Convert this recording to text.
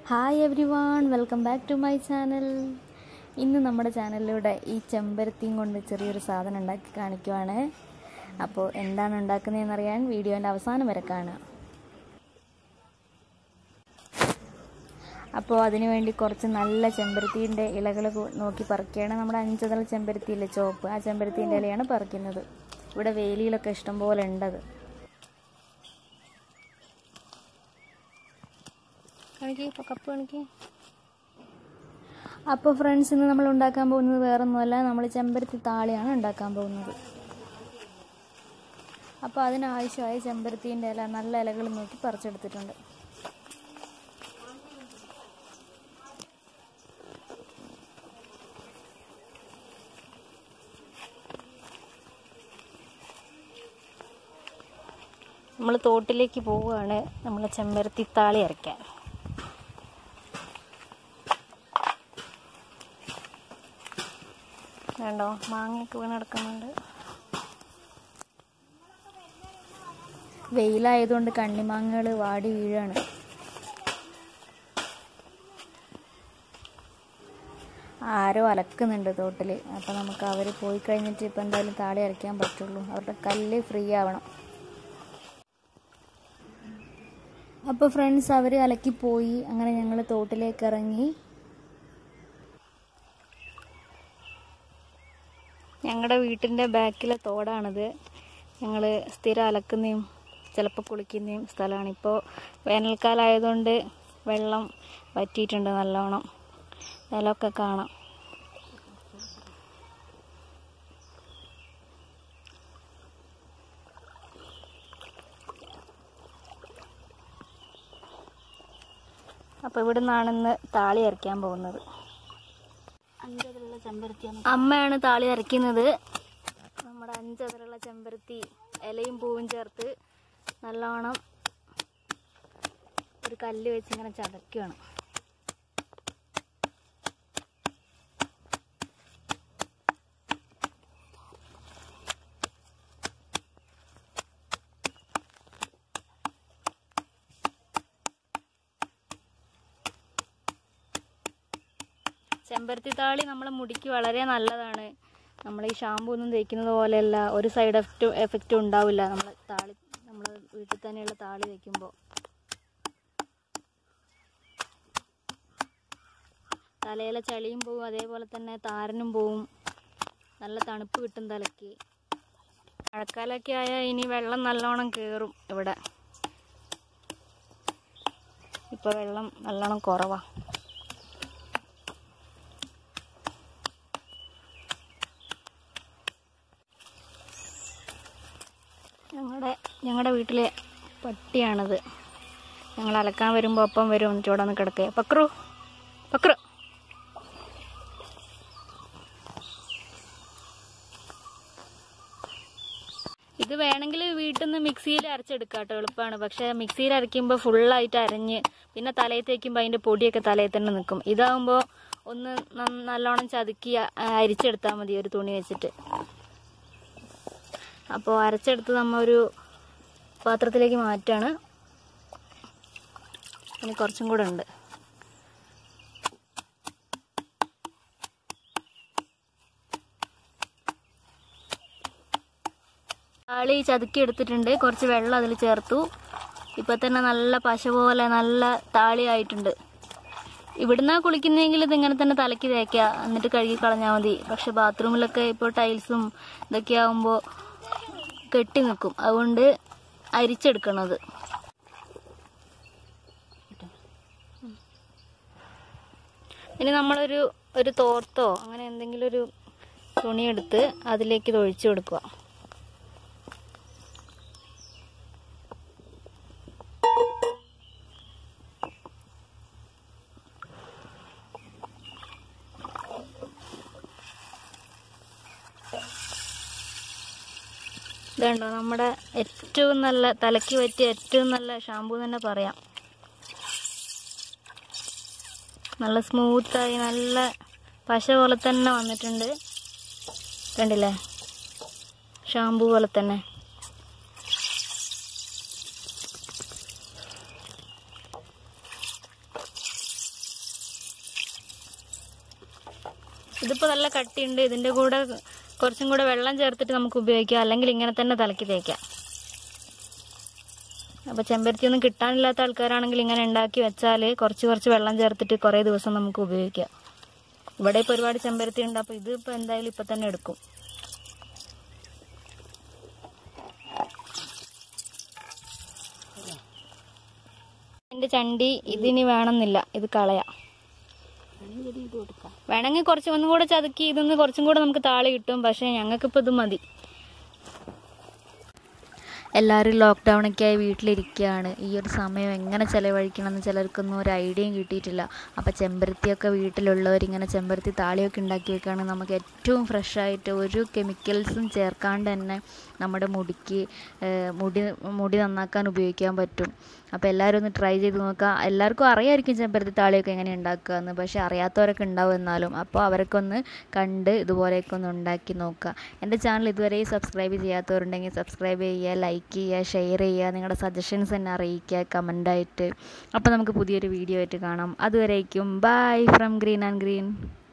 hi every one welcome back to my channel ഇന്ന് നമ്മുടെ ചാനലിലൂടെ ഈ ചെമ്പരത്തിയും കൊണ്ട് ചെറിയൊരു സാധനം ഉണ്ടാക്കി കാണിക്കുവാണ് അപ്പോൾ എന്താണ് ഉണ്ടാക്കുന്നതെന്നറിയാൻ വീഡിയോൻ്റെ അവസാനം വരെ കാണുക അപ്പോൾ അതിനു വേണ്ടി കുറച്ച് നല്ല ചെമ്പരത്തീൻ്റെ ഇലകൾ നോക്കി പറിക്കുകയാണ് നമ്മുടെ അഞ്ചതള ചെമ്പരത്തിയില്ലേ ചോപ്പ് ആ ചെമ്പരത്തീൻ്റെ ഇലയാണ് പറിക്കുന്നത് ഇവിടെ വേലിയിലൊക്കെ ഇഷ്ടം പോലെ ഉണ്ടത് കാണിക്ക് ഇപ്പോൾ കപ്പ് കാണിക്ക് അപ്പോൾ ഫ്രണ്ട്സ് ഇന്ന് നമ്മൾ ഉണ്ടാക്കാൻ പോകുന്നത് വേറൊന്നുമല്ല നമ്മൾ ചെമ്പരത്തി താളിയാണ് ഉണ്ടാക്കാൻ പോകുന്നത് അപ്പോൾ അതിനാവശ്യമായ ചെമ്പരത്തീൻ്റെ ഇല നല്ല ഇലകൾ നോക്കി പറിച്ചെടുത്തിട്ടുണ്ട് നമ്മൾ തോട്ടിലേക്ക് പോവുകയാണ് നമ്മൾ ചെമ്പരത്തി താളി അരയ്ക്കാൻ വേണ്ടോ മാങ്ങയൊക്കെ വീണ് കിടക്കുന്നുണ്ട് വെയിലായതുകൊണ്ട് കണ്ണിമാങ്ങകൾ വാടി വീഴാണ് ആരോ അലക്കുന്നുണ്ട് തോട്ടിൽ അപ്പോൾ നമുക്ക് അവർ പോയി കഴിഞ്ഞിട്ട് ഇപ്പം എന്തായാലും താളി അരയ്ക്കാൻ പറ്റുള്ളൂ അവരുടെ കല്ല് ഫ്രീ ആവണം അപ്പോൾ ഫ്രണ്ട്സ് അവർ അലക്കി പോയി അങ്ങനെ ഞങ്ങൾ തോട്ടിലേക്ക് ഇറങ്ങി ഞങ്ങളുടെ വീട്ടിൻ്റെ ബാക്കിലെ തോടാണിത് ഞങ്ങൾ സ്ഥിരം അലക്കുന്നതും ചിലപ്പോൾ കുളിക്കുന്നതും സ്ഥലമാണ് ഇപ്പോൾ വേനൽക്കാലമായതുകൊണ്ട് വെള്ളം വറ്റിയിട്ടുണ്ട് നല്ലോണം നിലമൊക്കെ കാണാം അപ്പോൾ ഇവിടെ നിന്നാണ് ഇന്ന് താളി അരയ്ക്കാൻ പോകുന്നത് അമ്മയാണ് താളി അരയ്ക്കുന്നത് നമ്മുടെ അഞ്ചതിലുള്ള ചെമ്പരത്തി ഇലയും പൂവും ചേർത്ത് നല്ലോണം ഒരു കല്ല് വെച്ച് ഇങ്ങനെ ചതക്കുകയാണ് ചെമ്പരത്തി താളി നമ്മളെ മുടിക്ക് വളരെ നല്ലതാണ് നമ്മൾ ഈ ഷാമ്പു ഒന്നും തേക്കുന്നത് പോലെയല്ല ഒരു സൈഡ് എഫക്റ്റ് എഫക്റ്റും ഉണ്ടാവില്ല നമ്മൾ താളി നമ്മൾ വീട്ടിൽ തന്നെയുള്ള താളി തേക്കുമ്പോൾ തലയിലെ ചളിയും പോവും അതേപോലെ തന്നെ താരനും പോവും നല്ല തണുപ്പ് കിട്ടും തലയ്ക്ക് മഴക്കാലമൊക്കെ ആയാൽ ഇനി വെള്ളം നല്ലോണം കയറും ഇവിടെ ഇപ്പോൾ വെള്ളം നല്ലോണം കുറവാണ് ഞങ്ങളുടെ ഞങ്ങളുടെ വീട്ടിലെ പട്ടിയാണിത് ഞങ്ങൾ അലക്കാൻ വരുമ്പോൾ ഒപ്പം വരും എന്നിട്ട് ഇവിടെ വന്ന് കിടക്കുക പക്രു പക്രു ഇത് വേണമെങ്കിൽ വീട്ടിൽ നിന്ന് മിക്സിയിൽ അരച്ചെടുക്കാം കേട്ടോ എളുപ്പമാണ് പക്ഷേ മിക്സിയിൽ അരയ്ക്കുമ്പോൾ ഫുള്ളായിട്ട് അരഞ്ഞ് പിന്നെ തലയിൽ തേക്കുമ്പോൾ അതിൻ്റെ പൊടിയൊക്കെ തലയിൽ തന്നെ നിൽക്കും ഇതാകുമ്പോൾ ഒന്ന് നന്ന- നല്ലോണം ചതുക്കി അ- അരിച്ചെടുത്താൽ മതി ഒരു തുണി വെച്ചിട്ട് അപ്പോൾ അരച്ചെടുത്ത് നമ്മ ഒരു പാത്രത്തിലേക്ക് മാറ്റാണ് ഇനി കുറച്ചും കൂടെ ഉണ്ട് താളി ചതുക്കി എടുത്തിട്ടുണ്ട് കുറച്ച് വെള്ളം അതിൽ ചേർത്തു ഇപ്പൊ തന്നെ നല്ല പശ പോലെ നല്ല താളി ആയിട്ടുണ്ട് ഇവിടുന്ന് കുളിക്കുന്നെങ്കിൽ ഇത് ഇങ്ങനെ തന്നെ തലയ്ക്ക് തേക്കുക എന്നിട്ട് കഴുകി കളഞ്ഞാൽ മതി പക്ഷെ ബാത്റൂമിലൊക്കെ ഇപ്പോൾ ടൈൽസും ഇതൊക്കെ ആകുമ്പോൾ കെട്ടി നിൽക്കും അതുകൊണ്ട് അരിച്ചെടുക്കണത് ഇനി നമ്മളൊരു ഒരു തോർത്തോ അങ്ങനെ എന്തെങ്കിലും ഒരു തുണിയെടുത്ത് അതിലേക്ക് ഇത് ഒഴിച്ചു കൊടുക്കുക ഇതുണ്ടോ നമ്മുടെ ഏറ്റവും നല്ല തലയ്ക്ക് പറ്റിയ ഏറ്റവും നല്ല ഷാമ്പു തന്നെ പറയാം നല്ല സ്മൂത്തായി നല്ല പശ പോലെ തന്നെ വന്നിട്ടുണ്ട് കണ്ടില്ലേ ഷാമ്പു പോലെ തന്നെ ഇതിപ്പോൾ നല്ല കട്ടിയുണ്ട് ഇതിൻ്റെ കൂടെ കുറച്ചും കൂടെ വെള്ളം ചേർത്തിട്ട് നമുക്ക് ഉപയോഗിക്കാം അല്ലെങ്കിൽ ഇങ്ങനെ തന്നെ തലക്കി തേക്കാം അപ്പോൾ ചെമ്പരത്തി ഒന്നും കിട്ടാനില്ലാത്ത ആൾക്കാരാണെങ്കിൽ ഇങ്ങനെ ഉണ്ടാക്കി വെച്ചാൽ കുറച്ച് കുറച്ച് വെള്ളം ചേർത്തിട്ട് കുറേ ദിവസം നമുക്ക് ഉപയോഗിക്കാം ഇവിടെ ഇപ്പോൾ ഒരുപാട് ചെമ്പരത്തി ഉണ്ട് അപ്പോൾ ഇത് ഇപ്പോൾ എന്തായാലും ഇപ്പം തന്നെ എടുക്കും എൻ്റെ ചണ്ടി ഇതിനി വേണമെന്നില്ല ഇത് കളയാം വേണമെങ്കിൽ കുറച്ച് ഒന്നും കൂടെ ചതുക്കി ഇതൊന്ന് കുറച്ചും കൂടെ നമുക്ക് താളി കിട്ടും പക്ഷേ ഞങ്ങൾക്കിപ്പോൾ ഇത് മതി എല്ലാവരും ലോക്ക്ഡൗണൊക്കെ ആയി വീട്ടിലിരിക്കുകയാണ് ഈ ഒരു സമയം എങ്ങനെ ചിലവഴിക്കണമെന്ന് ചിലർക്കൊന്നും ഒരു ഐഡിയയും കിട്ടിയിട്ടില്ല അപ്പോൾ ചെമ്പരത്തിയൊക്കെ വീട്ടിലുള്ളവർ ഇങ്ങനെ ചെമ്പരത്തി താളിയൊക്കെ ഉണ്ടാക്കി വെക്കുകയാണെങ്കിൽ നമുക്ക് ഏറ്റവും ഫ്രഷായിട്ട് ഒരു കെമിക്കൽസും ചേർക്കാണ്ട് തന്നെ നമ്മുടെ മുടിക്ക് ഏഹ്, മുടി മുടി നന്നാക്കാൻ ഉപയോഗിക്കാൻ പറ്റും അപ്പോൾ എല്ലാവരും ഒന്ന് ട്രൈ ചെയ്ത് നോക്കുക എല്ലാവർക്കും അറിയാമായിരിക്കും ചെമ്പരത്തി താളിയൊക്കെ എങ്ങനെ ഉണ്ടാക്കുക എന്ന് പക്ഷേ അറിയാത്തവരൊക്കെ ഉണ്ടാവും എന്നാലും അപ്പോൾ അവരൊക്കെ ഒന്ന് കണ്ട് ഇതുപോലെയൊക്കെ ഒന്ന് ഉണ്ടാക്കി നോക്കുക എൻ്റെ ചാനൽ ഇതുവരെ സബ്സ്ക്രൈബ് ചെയ്യാത്തവരുണ്ടെങ്കിൽ സബ്സ്ക്രൈബ് ചെയ്യുക ലൈക്ക് ചെയ്യുക ഷെയർ ചെയ്യുക നിങ്ങളുടെ സജഷൻസ് എന്നെ അറിയിക്കുക കമൻ്റായിട്ട് അപ്പോൾ നമുക്ക് പുതിയൊരു വീഡിയോ ആയിട്ട് കാണാം അതുവരേക്കും bye from green and green